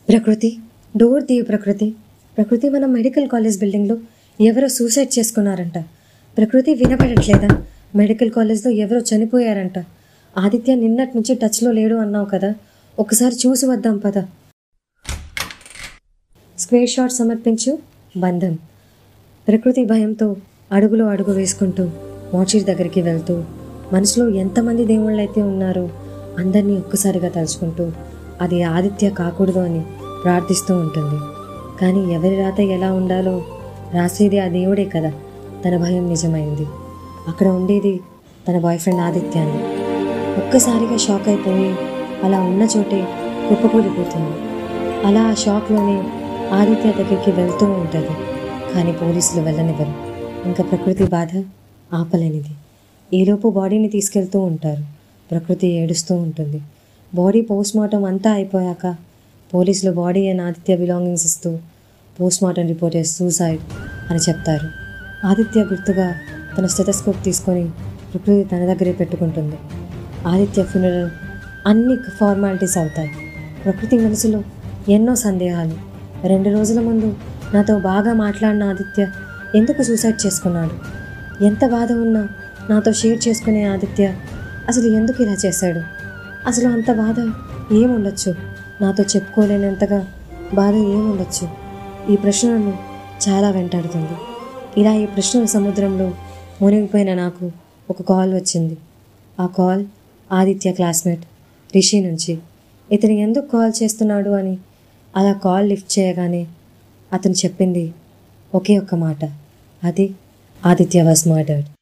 ప్రకృతి డోర్ తీయ ప్రకృతి ప్రకృతి మన మెడికల్ కాలేజ్ బిల్డింగ్లో ఎవరో సూసైడ్ చేసుకున్నారంట ప్రకృతి వినపడట్లేదా మెడికల్ కాలేజ్లో ఎవరో చనిపోయారంట ఆదిత్య నిన్నటి నుంచి టచ్లో లేడు అన్నావు కదా ఒకసారి చూసి వద్దాం పద స్క్వేర్ షాట్ సమర్పించు బంధం ప్రకృతి భయంతో అడుగులో అడుగు వేసుకుంటూ మోచిరి దగ్గరికి వెళ్తూ మనసులో ఎంతమంది దేవుళ్ళైతే ఉన్నారో అందరినీ ఒక్కసారిగా తలుచుకుంటూ అది ఆదిత్య కాకూడదు అని ప్రార్థిస్తూ ఉంటుంది కానీ ఎవరి రాత ఎలా ఉండాలో రాసేది ఆ దేవుడే కదా తన భయం నిజమైంది అక్కడ ఉండేది తన బాయ్ ఫ్రెండ్ ఆదిత్యాన్ని ఒక్కసారిగా షాక్ అయిపోయి అలా ఉన్న చోటే కుప్పకూలిపోతుంది అలా ఆ షాక్లోనే ఆదిత్య దగ్గరికి వెళ్తూ ఉంటుంది కానీ పోలీసులు వెళ్ళనివ్వరు ఇంకా ప్రకృతి బాధ ఆపలేనిది ఈలోపు బాడీని తీసుకెళ్తూ ఉంటారు ప్రకృతి ఏడుస్తూ ఉంటుంది బాడీ పోస్ట్ మార్టం అంతా అయిపోయాక పోలీసులు బాడీ అండ్ ఆదిత్య బిలాంగింగ్స్ ఇస్తూ పోస్ట్ మార్టం రిపోర్ట్ సూసైడ్ అని చెప్తారు ఆదిత్య గుర్తుగా తన స్టెటస్కోప్ తీసుకొని ప్రకృతి తన దగ్గరే పెట్టుకుంటుంది ఆదిత్య ఫ్యూనరల్ అన్ని ఫార్మాలిటీస్ అవుతాయి ప్రకృతి మనసులో ఎన్నో సందేహాలు రెండు రోజుల ముందు నాతో బాగా మాట్లాడిన ఆదిత్య ఎందుకు సూసైడ్ చేసుకున్నాడు ఎంత బాధ ఉన్నా నాతో షేర్ చేసుకునే ఆదిత్య అసలు ఎందుకు ఇలా చేశాడు అసలు అంత బాధ ఏముండొచ్చు నాతో చెప్పుకోలేనంతగా బాధ ఏముండొచ్చు ఈ ప్రశ్నలను చాలా వెంటాడుతుంది ఇలా ఈ ప్రశ్నల సముద్రంలో మునిగిపోయిన నాకు ఒక కాల్ వచ్చింది ఆ కాల్ ఆదిత్య క్లాస్మేట్ రిషి నుంచి ఇతను ఎందుకు కాల్ చేస్తున్నాడు అని అలా కాల్ లిఫ్ట్ చేయగానే అతను చెప్పింది ఒకే ఒక్క మాట అది ఆదిత్య వాజ్ మర్డర్డ్